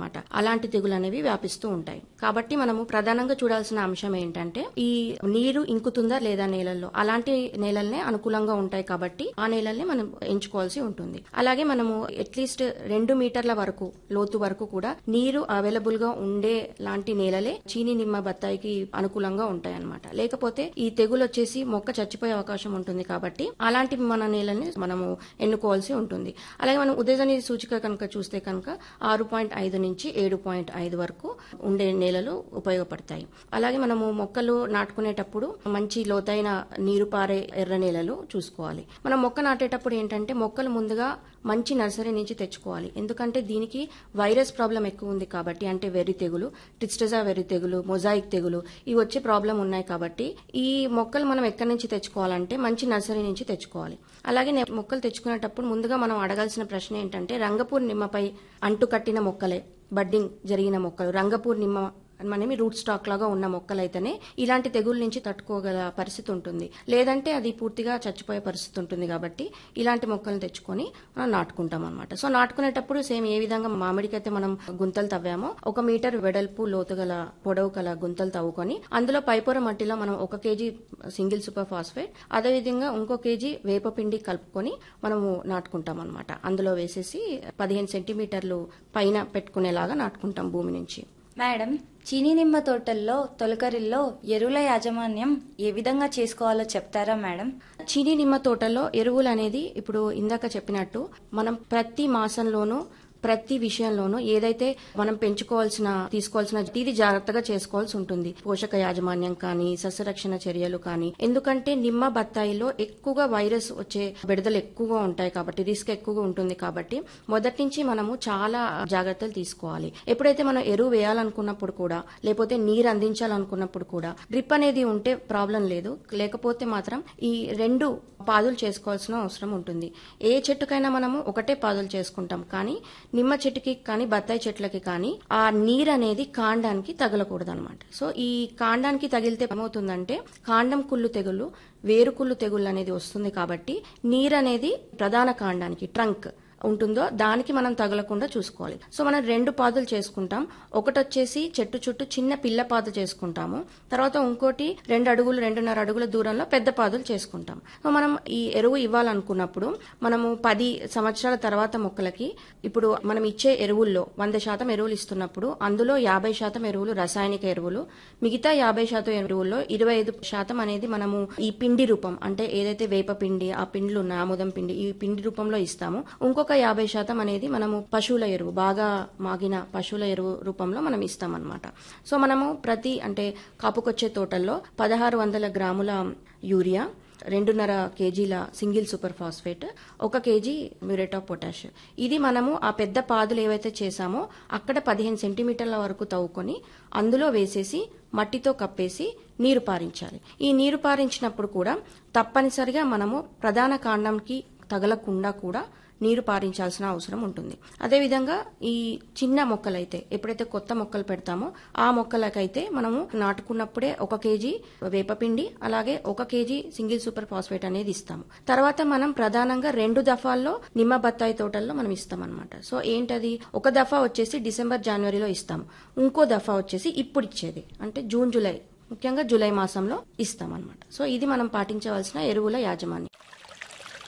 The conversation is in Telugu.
అనమాట అలాంటి తెగులు అనేవి వ్యాపిస్తూ ఉంటాయి కాబట్టి మనము ప్రధానంగా చూడాల్సిన అంశం ఏంటంటే ఈ నీరు ఇంకుతుందా లేదా నేలల్లో అలాంటి నేలల్నే అనుకూలంగా ఉంటాయి కాబట్టి ఆ నేలల్ని మనం ఎంచుకోవాల్సి ఉంటుంది అలాగే మనము అట్లీస్ట్ రెండు మీటర్ల వరకు లోతు వరకు కూడా నీరు అవైలబుల్ గా ఉండే లాంటి నేలలే చీని నిమ్మ బత్తాయికి అనుకూలంగా ఉంటాయి అన్నమాట లేకపోతే ఈ తెగులు వచ్చేసి మొక్క చచ్చిపోయే అవకాశం ఉంటుంది కాబట్టి అలాంటి మన నేలని మనము ఎన్నుకోవాల్సి ఉంటుంది అలాగే మనం ఉదయజని సూచిక కనుక చూస్తే కనుక ఆరు పాయింట్ ఐదు నుంచి ఏడు పాయింట్ ఐదు వరకు ఉండే నేలలు ఉపయోగపడతాయి అలాగే మనము మొక్కలు నాటుకునేటప్పుడు మంచి లోతైన నీరు పారే ఎర్ర నేలలు చూసుకోవాలి మనం మొక్క నాటేటప్పుడు ఏంటంటే మొక్కలు ముందుగా మంచి నర్సరీ నుంచి తెచ్చుకోవాలి ఎందుకంటే దీనికి వైరస్ ప్రాబ్లం ఎక్కువ ఉంది కాబట్టి అంటే వెర్రి తెగులు ట్రిస్టజా వెర్రి తెగులు మొజాయిక్ తెగులు ఇవి వచ్చే ప్రాబ్లం ఉన్నాయి కాబట్టి ఈ మొక్కలు మనం ఎక్కడి నుంచి తెచ్చుకోవాలంటే మంచి నర్సరీ నుంచి తెచ్చుకోవాలి అలాగే నే- మొక్కలు తెచ్చుకునేటప్పుడు ముందుగా మనం అడగాల్సిన ప్రశ్న ఏంటంటే రంగపూర్ నిమ్మపై అంటు కట్టిన మొక్కలే బడ్డింగ్ జరిగిన మొక్కలు రంగపూర్ నిమ్మ మనమి రూట్ స్టాక్ లాగా ఉన్న మొక్కలైతేనే ఇలాంటి తెగుళ్ళ నుంచి తట్టుకోగల పరిస్థితి ఉంటుంది లేదంటే అది పూర్తిగా చచ్చిపోయే పరిస్థితి ఉంటుంది కాబట్టి ఇలాంటి మొక్కలను తెచ్చుకొని మనం నాటుకుంటాం అనమాట సో నాటుకునేటప్పుడు సేమ్ ఏ విధంగా మామిడికైతే మనం గుంతలు తవ్వామో ఒక మీటర్ వెడల్పు లోతు గల పొడవు గల గుంతలు తవ్వుకొని అందులో పైపొర మట్టిలో మనం ఒక కేజీ సింగిల్ సూపర్ ఫాస్ఫేట్ అదేవిధంగా ఇంకో కేజీ వేపపిండి కలుపుకొని మనము నాటుకుంటాం అనమాట అందులో వేసేసి పదిహేను సెంటీమీటర్లు పైన పెట్టుకునేలాగా నాటుకుంటాం భూమి నుంచి మేడం చీనీ నిమ్మ తోటల్లో తొలకరిల్లో ఎరువుల యాజమాన్యం ఏ విధంగా చేసుకోవాలో చెప్తారా మేడం చీనీ నిమ్మ తోటలో ఎరువులు అనేది ఇప్పుడు ఇందాక చెప్పినట్టు మనం ప్రతి మాసంలోనూ ప్రతి విషయంలోనూ ఏదైతే మనం పెంచుకోవాల్సిన తీసుకోవాల్సిన ఇది జాగ్రత్తగా చేసుకోవాల్సి ఉంటుంది పోషక యాజమాన్యం కానీ సస్యరక్షణ చర్యలు కానీ ఎందుకంటే నిమ్మ బత్తాయిలో ఎక్కువగా వైరస్ వచ్చే విడుదల ఎక్కువగా ఉంటాయి కాబట్టి రిస్క్ ఎక్కువగా ఉంటుంది కాబట్టి మొదటి నుంచి మనము చాలా జాగ్రత్తలు తీసుకోవాలి ఎప్పుడైతే మనం ఎరువు వేయాలనుకున్నప్పుడు కూడా లేకపోతే నీరు అందించాలనుకున్నప్పుడు కూడా డ్రిప్ అనేది ఉంటే ప్రాబ్లం లేదు లేకపోతే మాత్రం ఈ రెండు పాదులు చేసుకోవాల్సిన అవసరం ఉంటుంది ఏ చెట్టుకైనా మనము ఒకటే పాదులు చేసుకుంటాం కానీ నిమ్మ చెట్టుకి కానీ బత్తాయి చెట్లకి కానీ ఆ నీరు అనేది కాండానికి తగలకూడదు అనమాట సో ఈ కాండానికి తగిలితే ఏమవుతుందంటే కాండం కుళ్ళు తెగులు వేరుకుళ్ళు తెగుళ్ళు అనేది వస్తుంది కాబట్టి నీరు అనేది ప్రధాన కాండానికి ట్రంక్ ఉంటుందో దానికి మనం తగలకుండా చూసుకోవాలి సో మనం రెండు పాదులు చేసుకుంటాం ఒకటి వచ్చేసి చెట్టు చుట్టూ చిన్న పిల్ల పాదు చేసుకుంటాము తర్వాత ఇంకోటి రెండు అడుగులు రెండున్నర అడుగుల దూరంలో పెద్ద పాదులు చేసుకుంటాం సో మనం ఈ ఎరువు ఇవ్వాలనుకున్నప్పుడు మనము పది సంవత్సరాల తర్వాత మొక్కలకి ఇప్పుడు మనం ఇచ్చే ఎరువుల్లో వంద శాతం ఎరువులు ఇస్తున్నప్పుడు అందులో యాభై శాతం ఎరువులు రసాయనిక ఎరువులు మిగతా యాభై శాతం ఎరువుల్లో ఇరవై ఐదు శాతం అనేది మనము ఈ పిండి రూపం అంటే ఏదైతే వేప పిండి ఆ పిండిలు ఉన్నాయి ఆముదం పిండి ఈ పిండి రూపంలో ఇస్తాము ఇంకొక యాభై శాతం అనేది మనము పశువుల ఎరువు బాగా మాగిన పశువుల ఎరువు రూపంలో మనం ఇస్తామన్నమాట సో మనము ప్రతి అంటే కాపుకొచ్చే తోటల్లో పదహారు వందల గ్రాముల యూరియా రెండున్నర కేజీల సింగిల్ సూపర్ ఫాస్ఫేట్ ఒక కేజీ మ్యూరేట్ ఆఫ్ పొటాష్ ఇది మనము ఆ పెద్ద పాదులు ఏవైతే చేసామో అక్కడ పదిహేను సెంటీమీటర్ల వరకు తవ్వుకొని అందులో వేసేసి మట్టితో కప్పేసి నీరు పారించాలి ఈ నీరు పారించినప్పుడు కూడా తప్పనిసరిగా మనము ప్రధాన కాండంకి తగలకుండా కూడా నీరు పారించాల్సిన అవసరం ఉంటుంది అదేవిధంగా ఈ చిన్న మొక్కలైతే ఎప్పుడైతే కొత్త మొక్కలు పెడతామో ఆ మొక్కలకైతే మనము నాటుకున్నప్పుడే ఒక కేజీ వేపపిండి అలాగే ఒక కేజీ సింగిల్ సూపర్ ఫాస్ఫేట్ అనేది ఇస్తాము తర్వాత మనం ప్రధానంగా రెండు దఫాల్లో నిమ్మ బత్తాయి తోటల్లో మనం ఇస్తాం అనమాట సో ఏంటది ఒక దఫా వచ్చేసి డిసెంబర్ జనవరిలో ఇస్తాము ఇంకో దఫా వచ్చేసి ఇప్పుడు ఇచ్చేది అంటే జూన్ జూలై ముఖ్యంగా జూలై మాసంలో ఇస్తాం అనమాట సో ఇది మనం పాటించవలసిన ఎరువుల యాజమాన్యం